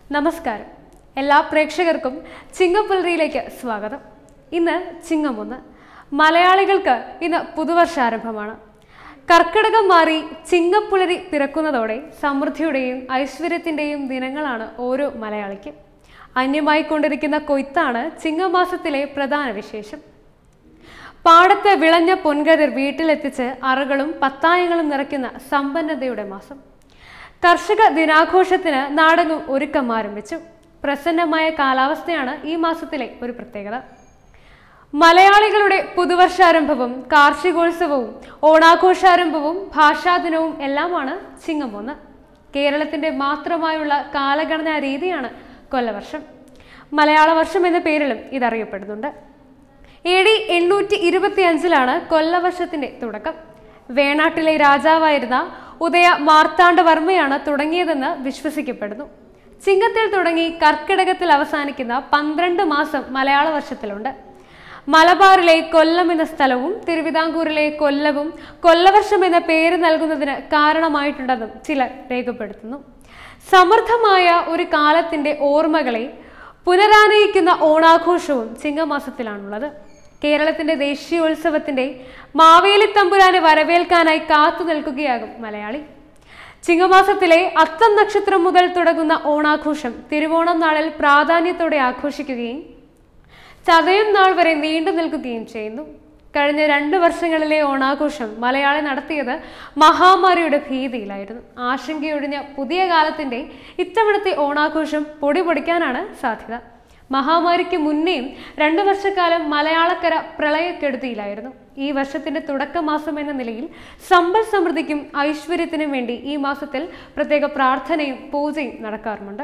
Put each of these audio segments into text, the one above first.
നമസ്കാരം എല്ലാ പ്രേക്ഷകർക്കും ചിങ്ങപ്പുലരിയിലേക്ക് സ്വാഗതം ഇന്ന് ചിങ്ങമൊന്ന് മലയാളികൾക്ക് ഇന്ന് പുതുവർഷാരംഭമാണ് കർക്കിടകം മാറി ചിങ്ങപ്പുലരി പിറക്കുന്നതോടെ സമൃദ്ധിയുടെയും ഐശ്വര്യത്തിൻ്റെയും ദിനങ്ങളാണ് ഓരോ മലയാളിക്കും അന്യമായി കൊണ്ടിരിക്കുന്ന കൊയ്ത്താണ് ചിങ്ങമാസത്തിലെ പ്രധാന വിശേഷം പാടത്ത് വിളഞ്ഞ പൊൻകതിർ വീട്ടിലെത്തിച്ച് അറകളും പത്തായങ്ങളും നിറയ്ക്കുന്ന സമ്പന്നതയുടെ മാസം കർഷക ദിനാഘോഷത്തിന് നാടെങ്ങും ഒരുക്കം ആരംഭിച്ചു പ്രസന്നമായ കാലാവസ്ഥയാണ് ഈ മാസത്തിലെ ഒരു പ്രത്യേകത മലയാളികളുടെ പുതുവർഷാരംഭവും കാർഷികോത്സവവും ഓണാഘോഷാരംഭവും ഭാഷാദിനവും എല്ലാമാണ് ചിങ്ങം ഒന്ന് കേരളത്തിന്റെ മാത്രമായുള്ള കാലഗണനാ രീതിയാണ് കൊല്ലവർഷം മലയാള വർഷം എന്ന പേരിലും ഇതറിയപ്പെടുന്നുണ്ട് എ ഡി എണ്ണൂറ്റി ഇരുപത്തി അഞ്ചിലാണ് കൊല്ലവർഷത്തിന്റെ തുടക്കം വേണാട്ടിലെ രാജാവായിരുന്ന ഉദയ മാർത്താണ്ഡവർമ്മയാണ് തുടങ്ങിയതെന്ന് വിശ്വസിക്കപ്പെടുന്നു ചിങ്ങത്തിൽ തുടങ്ങി കർക്കിടകത്തിൽ അവസാനിക്കുന്ന പന്ത്രണ്ട് മാസം മലയാള വർഷത്തിലുണ്ട് മലബാറിലെ കൊല്ലം എന്ന സ്ഥലവും തിരുവിതാംകൂറിലെ കൊല്ലവും കൊല്ലവർഷം എന്ന പേര് നൽകുന്നതിന് കാരണമായിട്ടുണ്ടെന്നും ചിലർ രേഖപ്പെടുത്തുന്നു സമൃദ്ധമായ ഒരു കാലത്തിന്റെ ഓർമ്മകളെ പുനരാനയിക്കുന്ന ഓണാഘോഷവും ചിങ്ങമാസത്തിലാണുള്ളത് കേരളത്തിന്റെ ദേശീയോത്സവത്തിന്റെ മാവേലി തമ്പുരാനെ വരവേൽക്കാനായി കാത്തു നിൽക്കുകയാകും മലയാളി ചിങ്ങമാസത്തിലെ അത്തം നക്ഷത്രം മുതൽ തുടങ്ങുന്ന ഓണാഘോഷം തിരുവോണം നാളിൽ പ്രാധാന്യത്തോടെ ആഘോഷിക്കുകയും ചതയം നാൾ വരെ നീണ്ടു നിൽക്കുകയും ചെയ്യുന്നു കഴിഞ്ഞ രണ്ട് വർഷങ്ങളിലെ ഓണാഘോഷം മലയാളി നടത്തിയത് മഹാമാരിയുടെ ഭീതിയിലായിരുന്നു ആശങ്കയൊഴിഞ്ഞ പുതിയ കാലത്തിന്റെ ഇത്തവണത്തെ ഓണാഘോഷം പൊടി പൊടിക്കാനാണ് സാധ്യത മഹാമാരിക്ക് മുന്നേയും രണ്ടു വർഷക്കാലം മലയാളക്കര പ്രളയക്കെടുതിയിലായിരുന്നു ഈ വർഷത്തിന്റെ തുടക്കമാസം എന്ന നിലയിൽ സമ്പൽ സമൃദ്ധിക്കും ഐശ്വര്യത്തിനും വേണ്ടി ഈ മാസത്തിൽ പ്രത്യേക പ്രാർത്ഥനയും പൂജയും നടക്കാറുമുണ്ട്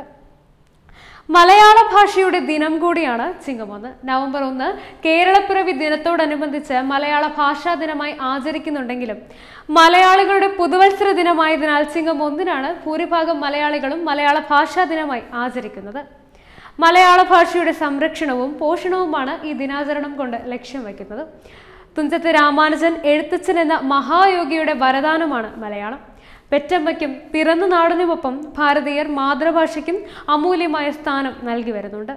മലയാള ഭാഷയുടെ ദിനം കൂടിയാണ് ചിങ്ങമൊന്ന് നവംബർ ഒന്ന് കേരളപ്പിറവി ദിനത്തോടനുബന്ധിച്ച് മലയാള ഭാഷാ ദിനമായി ആചരിക്കുന്നുണ്ടെങ്കിലും മലയാളികളുടെ പുതുവത്സര ദിനമായതിനാൽ ചിങ്ങം ഒന്നിനാണ് ഭൂരിഭാഗം മലയാളികളും മലയാള ഭാഷാ ദിനമായി ആചരിക്കുന്നത് മലയാള ഭാഷയുടെ സംരക്ഷണവും പോഷണവുമാണ് ഈ ദിനാചരണം കൊണ്ട് ലക്ഷ്യം വയ്ക്കുന്നത് തുഞ്ചത്ത് രാമാനുജൻ എഴുത്തച്ഛൻ എന്ന മഹായോഗിയുടെ വരദാനമാണ് മലയാളം പെറ്റമ്മയ്ക്കും പിറന്ന നാടിനുമൊപ്പം ഭാരതീയർ മാതൃഭാഷയ്ക്കും അമൂല്യമായ സ്ഥാനം നൽകി വരുന്നുണ്ട്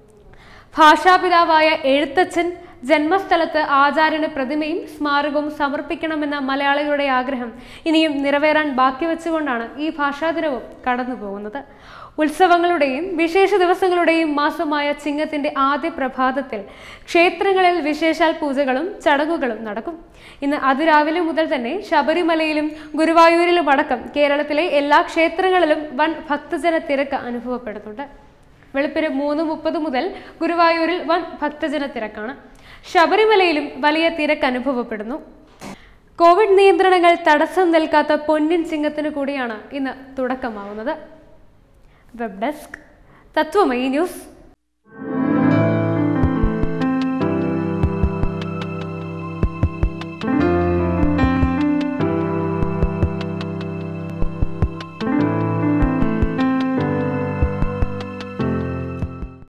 ഭാഷാപിതാവായ എഴുത്തച്ഛൻ ജന്മസ്ഥലത്ത് ആചാര്യന് പ്രതിമയും സ്മാരകവും സമർപ്പിക്കണമെന്ന മലയാളികളുടെ ആഗ്രഹം ഇനിയും നിറവേറാൻ ബാക്കി വെച്ചുകൊണ്ടാണ് ഈ ഭാഷാദിനവും കടന്നു പോകുന്നത് ഉത്സവങ്ങളുടെയും വിശേഷ ദിവസങ്ങളുടെയും മാസമായ ചിങ്ങത്തിന്റെ ആദ്യ പ്രഭാതത്തിൽ ക്ഷേത്രങ്ങളിൽ വിശേഷാൽ പൂജകളും ചടങ്ങുകളും നടക്കും ഇന്ന് അതിരാവിലെ മുതൽ തന്നെ ശബരിമലയിലും ഗുരുവായൂരിലും അടക്കം കേരളത്തിലെ എല്ലാ ക്ഷേത്രങ്ങളിലും വൻ ഭക്തജന തിരക്ക് അനുഭവപ്പെടുന്നുണ്ട് വെളുപ്പിന് മൂന്ന് മുപ്പത് മുതൽ ഗുരുവായൂരിൽ വൻ ഭക്തജന തിരക്കാണ് ശബരിമലയിലും വലിയ തിരക്ക് അനുഭവപ്പെടുന്നു കോവിഡ് നിയന്ത്രണങ്ങൾ തടസ്സം നിൽക്കാത്ത പൊന്നിൻ ചിങ്ങത്തിന് കൂടിയാണ് ഇന്ന് തുടക്കമാവുന്നത് വെബ് ഡെസ്ക് തത്വമയി ന്യൂസ്